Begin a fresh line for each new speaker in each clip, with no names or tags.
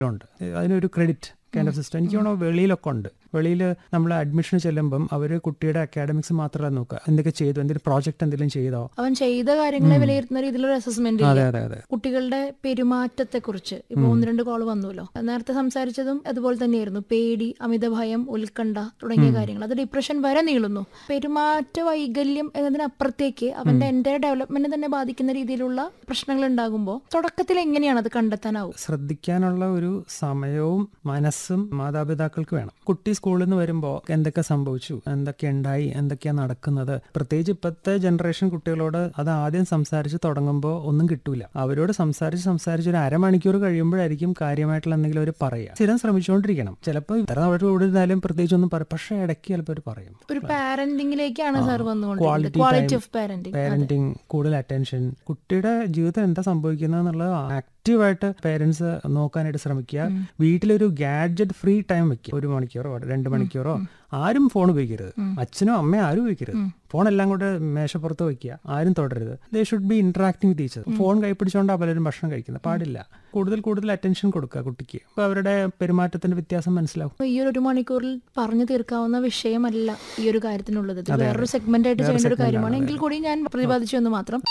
ഉണ്ട് അതിനൊരു credit kind of system എനിക്ക് തോന്നുന്നു വെളിയിലൊക്കെ ഉണ്ട് വെളിയിൽ നമ്മൾ അഡ്മിഷൻ ചെല്ലുമ്പം അവർ കുട്ടിയുടെ അക്കാഡമിക്സ് മാത്രമല്ല നോക്കുക എന്തൊക്കെ ചെയ്തു എന്തെങ്കിലും പ്രോജക്റ്റ് എന്തെങ്കിലും ചെയ്തോ
അവൻ ചെയ്ത കാര്യങ്ങളെ വിലയിരുത്തുന്ന രീതിയിലൊരു അസസ്മെന്റ്
അതെ
ഇല്ല
അതെ അതെ
കുട്ടികളുടെ പെരുമാറ്റത്തെ കുറിച്ച് ഇപ്പൊ ഒന്ന് രണ്ട് കോൾ വന്നുവല്ലോ നേരത്തെ സംസാരിച്ചതും അതുപോലെ തന്നെയായിരുന്നു പേടി അമിതഭയം ഉത്കണ്ഠ തുടങ്ങിയ കാര്യങ്ങൾ അത് ഡിപ്രഷൻ വരെ നീളുന്നു പെരുമാറ്റ വൈകല്യം എന്നതിനപ്പുറത്തേക്ക് അവന്റെ എൻ്റെ ഡെവലപ്മെന്റ് തന്നെ ബാധിക്കുന്ന രീതിയിലുള്ള പ്രശ്നങ്ങൾ ഉണ്ടാകുമ്പോൾ തുടക്കത്തിൽ എങ്ങനെയാണ് അത് കണ്ടെത്താനാവും
ശ്രദ്ധിക്കാനുള്ള ഒരു സമയവും മനസ്സും മാതാപിതാക്കൾക്ക് വേണം കുട്ടി സ്കൂളിൽ നിന്ന് വരുമ്പോൾ എന്തൊക്കെ സംഭവിച്ചു എന്തൊക്കെ ഉണ്ടായി എന്തൊക്കെയാ നടക്കുന്നത് പ്രത്യേകിച്ച് ഇപ്പോഴത്തെ ജനറേഷൻ കുട്ടികളോട് അത് ആദ്യം സംസാരിച്ച് തുടങ്ങുമ്പോൾ ഒന്നും കിട്ടൂല അവരോട് സംസാരിച്ച് സംസാരിച്ച് ഒരു അരമണിക്കൂർ കഴിയുമ്പോഴായിരിക്കും കാര്യമായിട്ടുള്ള എന്തെങ്കിലും അവർ പറയുക സ്ഥിരം ശ്രമിച്ചുകൊണ്ടിരിക്കണം ചിലപ്പോൾ ഇത്ര അവർ കൂടുതലായാലും പ്രത്യേകിച്ച് ഒന്നും പറയും പക്ഷേ ഇടയ്ക്ക് ചിലപ്പോൾ അവർ പറയും
ഒരു പാരന്റിങ്ങിലേക്കാണ് സാർ വന്നുകൊണ്ടിരിക്കുന്നത്
quality
quality
time,
of parenting
parenting കൂടുതൽ അറ്റൻഷൻ കുട്ടിയുടെ ജീവിതം എന്താ സംഭവിക്കുന്നത് എന്നുള്ളത് ആക്റ്റീവായിട്ട് പേരൻസ് നോക്കാനായിട്ട് ശ്രമിക്കുക വീട്ടിലൊരു ഗാഡ്ജറ്റ് ഫ്രീ ടൈം വെക്കുക ഒരു മണിക്കൂറോ രണ്ട് മണിക്കൂറോ ആരും ഫോൺ ഉപയോഗിക്കരുത് അച്ഛനും അമ്മയും ആരും ഉപയോഗിക്കരുത് ഫോൺ എല്ലാം കൂടെ മേശപ്പുറത്ത് വെക്കുക ആരും തുടരരുത് they should be interacting teacher phone കൈപ്പിടിച്ചുകൊണ്ട് പലരും ഭക്ഷണം കഴിക്കുന്നത് പാടില്ല കൂടുതൽ കൂടുതൽ അറ്റൻഷൻ കൊടുക്കുക കുട്ടിക്ക് അപ്പൊ അവരുടെ പെരുമാറ്റത്തിന്റെ വ്യത്യാസം മനസ്സിലാവും
ഈ ഒരു ഒരു മണിക്കൂറിൽ പറഞ്ഞു തീർക്കാവുന്ന വിഷയമല്ല ഈ ഒരു കാര്യത്തിനുള്ളത് ഇത് വേറൊരു സെഗ്മെന്റ് ആയിട്ട് ചെയ്യേണ്ട ഒരു കാര്യമാണ് എങ്കിൽ കൂടി ഞാൻ പ്രതിപാദിച്ചു എന്ന് മാത്രം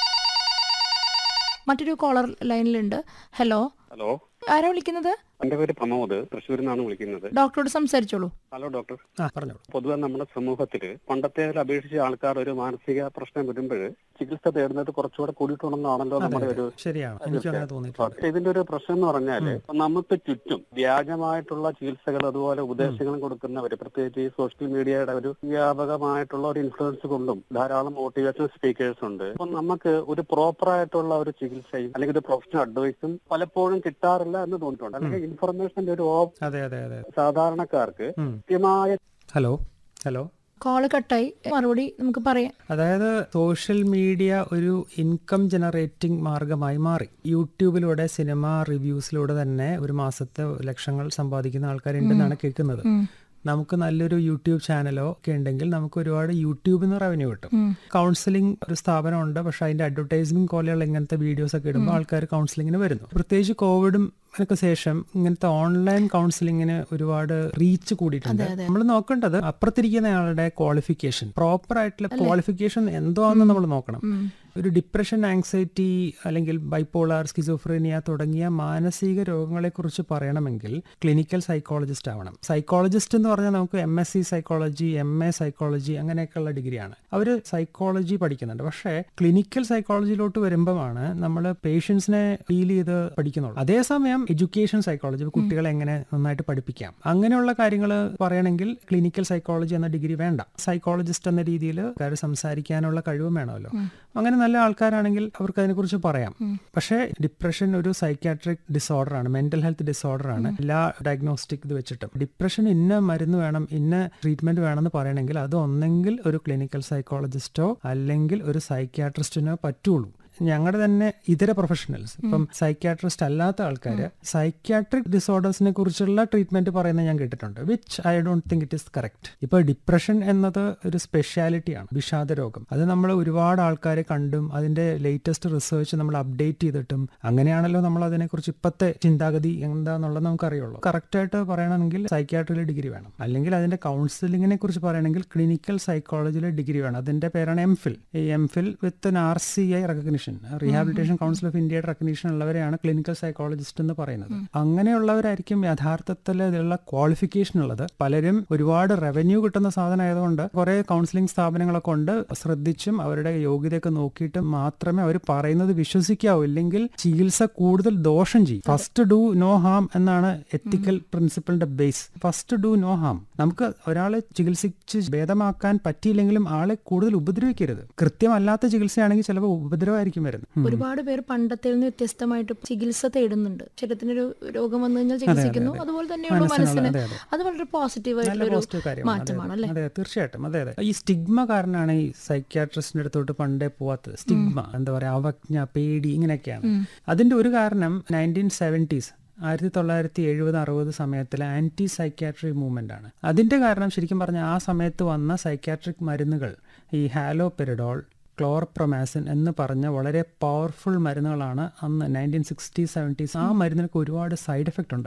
മറ്റൊരു കോളർ ലൈനിലുണ്ട് ഹലോ
ഹലോ
ആരാ വിളിക്കുന്നത്
എന്റെ പേര് പ്രമോദ് തൃശ്ശൂരിൽ നിന്നാണ് വിളിക്കുന്നത്
ഡോക്ടറോട് സംസാരിച്ചോളൂ
ഹലോ ഡോക്ടർ
ആ പറഞ്ഞോളൂ
പൊതുവെ നമ്മുടെ സമൂഹത്തില് പണ്ടത്തെ അപേക്ഷിച്ച് ആൾക്കാർ ഒരു മാനസിക പ്രശ്നം വരുമ്പോൾ ചികിത്സ തേടുന്നത് കുറച്ചുകൂടെ കൂടിയിട്ടുണ്ടെന്നാണല്ലോ നമ്മുടെ ഒരു
ശരിയാണ് എനിക്ക് അങ്ങനെ തോന്നിയിട്ടുണ്ട്
പക്ഷേ ഇതിന്റെ ഒരു പ്രശ്നം എന്ന് പറഞ്ഞാല് ഇപ്പൊ നമുക്ക് ചുറ്റും വ്യാജമായിട്ടുള്ള ചികിത്സകൾ അതുപോലെ ഉപദേശങ്ങളും കൊടുക്കുന്നവര് പ്രത്യേകിച്ച് ഈ സോഷ്യൽ മീഡിയയുടെ ഒരു വ്യാപകമായിട്ടുള്ള ഒരു ഇൻഫ്ലുവൻസ് കൊണ്ടും ധാരാളം മോട്ടിവേഷണൽ സ്പീക്കേഴ്സ് ഉണ്ട് അപ്പൊ നമുക്ക് ഒരു പ്രോപ്പർ ആയിട്ടുള്ള ഒരു ചികിത്സയും അല്ലെങ്കിൽ ഒരു പ്രൊഫഷണൽ അഡ്വൈസും പലപ്പോഴും കിട്ടാറില്ല എന്ന് തോന്നിയിട്ടുണ്ട് അല്ലെങ്കിൽ ഇൻഫർമേഷന്റെ ഒരു ഓ-
അതെ അതെ അതെ
സാധാരണക്കാർക്ക്
ഉം.
കൃത്യമായ
ഹലോ ഹലോ
കോള് കട്ടായി മറുപടി നമുക്ക് പറയാം
അതായത് സോഷ്യൽ മീഡിയ ഒരു ഇൻകം ജനറേറ്റിംഗ് മാർഗമായി മാറി യൂട്യൂബിലൂടെ സിനിമ റിവ്യൂസിലൂടെ തന്നെ ഒരു മാസത്തെ ലക്ഷങ്ങൾ സമ്പാദിക്കുന്ന ആൾക്കാരുണ്ടെന്നാണ് കേൾക്കുന്നത് നമുക്ക് നല്ലൊരു യൂട്യൂബ് ചാനലോ ഒക്കെ ഉണ്ടെങ്കിൽ നമുക്ക് ഒരുപാട് യൂട്യൂബിൽ നിന്ന് റവന്യൂ കിട്ടും കൗൺസിലിംഗ് ഒരു സ്ഥാപനമുണ്ട് പക്ഷെ അതിന്റെ അഡ്വർടൈസ്മെന്റ് പോലെയുള്ള ഇങ്ങനത്തെ വീഡിയോസ് ഒക്കെ ഇടുമ്പോൾ ആൾക്കാർ കൗൺസിലിങ്ങിന് വരുന്നു പ്രത്യേകിച്ച് കോവിഡും ഒക്കെ ശേഷം ഇങ്ങനത്തെ ഓൺലൈൻ കൗൺസിലിങ്ങിന് ഒരുപാട് റീച്ച് കൂടിയിട്ടുണ്ട് നമ്മൾ നോക്കേണ്ടത് അപ്പുറത്തിരിക്കുന്ന ആളുടെ ക്വാളിഫിക്കേഷൻ പ്രോപ്പർ ആയിട്ടുള്ള ക്വാളിഫിക്കേഷൻ എന്തോ ആണെന്ന് നമ്മൾ നോക്കണം ഒരു ഡിപ്രഷൻ ആങ്സൈറ്റി അല്ലെങ്കിൽ ബൈപ്പോളാർ സ്കിസോഫ്രീനിയ തുടങ്ങിയ മാനസിക രോഗങ്ങളെ കുറിച്ച് പറയണമെങ്കിൽ ക്ലിനിക്കൽ സൈക്കോളജിസ്റ്റ് ആവണം സൈക്കോളജിസ്റ്റ് എന്ന് പറഞ്ഞാൽ നമുക്ക് M S C psychology M A psychology അങ്ങനെയൊക്കെയുള്ള ഡിഗ്രിയാണ് അവർ സൈക്കോളജി പഠിക്കുന്നുണ്ട് പക്ഷേ ക്ലിനിക്കൽ സൈക്കോളജിയിലോട്ട് വരുമ്പോഴാണ് നമ്മൾ പേഷ്യൻസിനെ ഡീൽ ചെയ്ത് പഠിക്കുന്നുള്ളൂ അതേസമയം എഡ്യൂക്കേഷൻ സൈക്കോളജി കുട്ടികളെ എങ്ങനെ നന്നായിട്ട് പഠിപ്പിക്കാം അങ്ങനെയുള്ള കാര്യങ്ങൾ പറയണമെങ്കിൽ ക്ലിനിക്കൽ സൈക്കോളജി എന്ന ഡിഗ്രി വേണ്ട സൈക്കോളജിസ്റ്റ് എന്ന രീതിയിൽ കാര്യം സംസാരിക്കാനുള്ള കഴിവും വേണമല്ലോ അങ്ങനെ നല്ല ആൾക്കാരാണെങ്കിൽ അവർക്ക് അതിനെക്കുറിച്ച് പറയാം പക്ഷേ ഡിപ്രഷൻ ഒരു സൈക്കാട്രിക് ഡിസോർഡർ ആണ് മെന്റൽ ഹെൽത്ത് ഡിസോർഡർ ആണ് എല്ലാ ഡയഗ്നോസ്റ്റിക് ഇത് വെച്ചിട്ടും ഡിപ്രഷൻ ഇന്ന മരുന്ന് വേണം ഇന്ന ട്രീറ്റ്മെന്റ് വേണമെന്ന് പറയണമെങ്കിൽ അത് ഒന്നെങ്കിൽ ഒരു ക്ലിനിക്കൽ സൈക്കോളജിസ്റ്റോ അല്ലെങ്കിൽ ഒരു സൈക്യാട്രിസ്റ്റിനോ പറ്റുള്ളൂ ഞങ്ങളുടെ തന്നെ ഇതര പ്രൊഫഷണൽസ് ഇപ്പം സൈക്യാട്രിസ്റ്റ് അല്ലാത്ത ആൾക്കാർ സൈക്യാട്രിക് ഡിസോർഡേഴ്സിനെ കുറിച്ചുള്ള ട്രീറ്റ്മെന്റ് പറയുന്നത് ഞാൻ കേട്ടിട്ടുണ്ട് which I don't think it is correct ഇപ്പൊ ഡിപ്രഷൻ എന്നത് ഒരു സ്പെഷ്യാലിറ്റിയാണ് വിഷാദ രോഗം അത് നമ്മൾ ഒരുപാട് ആൾക്കാരെ കണ്ടും അതിന്റെ ലേറ്റസ്റ്റ് റിസർച്ച് നമ്മൾ അപ്ഡേറ്റ് ചെയ്തിട്ടും അങ്ങനെയാണല്ലോ നമ്മൾ അതിനെക്കുറിച്ച് ഇപ്പോഴത്തെ ചിന്താഗതി എന്താന്നുള്ളത് നമുക്കറിയുള്ളൂ കറക്റ്റായിട്ട് പറയണമെങ്കിൽ സൈക്യാട്രിയിലെ ഡിഗ്രി വേണം അല്ലെങ്കിൽ അതിന്റെ കൗൺസിലിങ്ങിനെ കുറിച്ച് പറയണമെങ്കിൽ ക്ലിനിക്കൽ സൈക്കോളജിയിലെ ഡിഗ്രി വേണം അതിന്റെ പേരാണ് എം ഫിൽ ഈ M phil with R C I recognition rehabilitation council of ഇന്ത്യയുടെ റെക്കഗ്നീഷൻ ഉള്ളവരെയാണ് ക്ലിനിക്കൽ സൈക്കോളജിസ്റ്റ് എന്ന് പറയുന്നത് അങ്ങനെയുള്ളവരായിരിക്കും യഥാർത്ഥത്തിൽ ഇതിലുള്ള ക്വാളിഫിക്കേഷൻ ഉള്ളത് പലരും ഒരുപാട് റവന്യൂ കിട്ടുന്ന സാധനം ആയതുകൊണ്ട് കുറെ കൗൺസിലിംഗ് സ്ഥാപനങ്ങളൊക്കെ ഉണ്ട് ശ്രദ്ധിച്ചും അവരുടെ യോഗ്യതയൊക്കെ നോക്കിയിട്ട് മാത്രമേ അവർ പറയുന്നത് വിശ്വസിക്കാവൂ ഇല്ലെങ്കിൽ ചികിത്സ കൂടുതൽ ദോഷം ചെയ്യും ഫസ്റ്റ് ഡു നോ ഹാം എന്നാണ് എത്തിക്കൽ പ്രിൻസിപ്പളിന്റെ base first do no harm നമുക്ക് ഒരാളെ ചികിത്സിച്ച് ഭേദമാക്കാൻ പറ്റിയില്ലെങ്കിലും ആളെ കൂടുതൽ ഉപദ്രവിക്കരുത് കൃത്യമല്ലാത്ത ചികിത്സയാണെങ്കിൽ ചിലപ്പോൾ ഉപദ്രവമായിരിക്കും വരുന്നത്
ഒരുപാട് പേർ പണ്ടത്തിൽ നിന്ന് വ്യത്യസ്തമായിട്ട് ചികിത്സ തേടുന്നുണ്ട് ശരീരത്തിനൊരു രോഗം വന്നു കഴിഞ്ഞാൽ ചികിത്സിക്കുന്നു അതുപോലെ തന്നെയുള്ള മനസ്സിന്
അതെ, അതെ.
അത് വളരെ പോസിറ്റീവ്
നല്ല
ആയിട്ടുള്ള
പോസിറ്റീവ് കാര്യമാണ് അതെ,
മാറ്റമാണ്
അതെ.
അല്ലെ
അതെ തീർച്ചയായിട്ടും അതെ അതെ ഈ സ്റ്റിഗ്മ കാരണമാണ് ഈ സൈക്യാട്രിസ്റ്റിന്റെ അടുത്തോട്ട് പണ്ടേ പോവാത്തത് സ്റ്റിഗ്മ എന്താ പറയാ അവജ്ഞ പേടി ഇങ്ങനെയൊക്കെയാണ് അതിന്റെ ഒരു കാരണം നയൻറ്റീൻ സെവൻറ്റീസ് ആയിരത്തി തൊള്ളായിരത്തി എഴുപത് അറുപത് സമയത്തിലെ ആന്റി സൈക്യാട്രിക് മൂവ്മെന്റ് ആണ് അതിന്റെ കാരണം ശരിക്കും പറഞ്ഞാൽ ആ സമയത്ത് വന്ന സൈക്യാട്രിക് മരുന്നുകൾ ഈ ഹാലോപെരിഡോൾ ക്ലോർപ്രമാസിൻ എന്ന് പറഞ്ഞ വളരെ പവർഫുൾ മരുന്നുകളാണ് അന്ന് നയൻറ്റീൻ സിക്സ്റ്റി സെവൻറ്റീസ് ആ മരുന്നിനൊക്കെ ഒരുപാട് സൈഡ് എഫക്റ്റ് ഉണ്ട്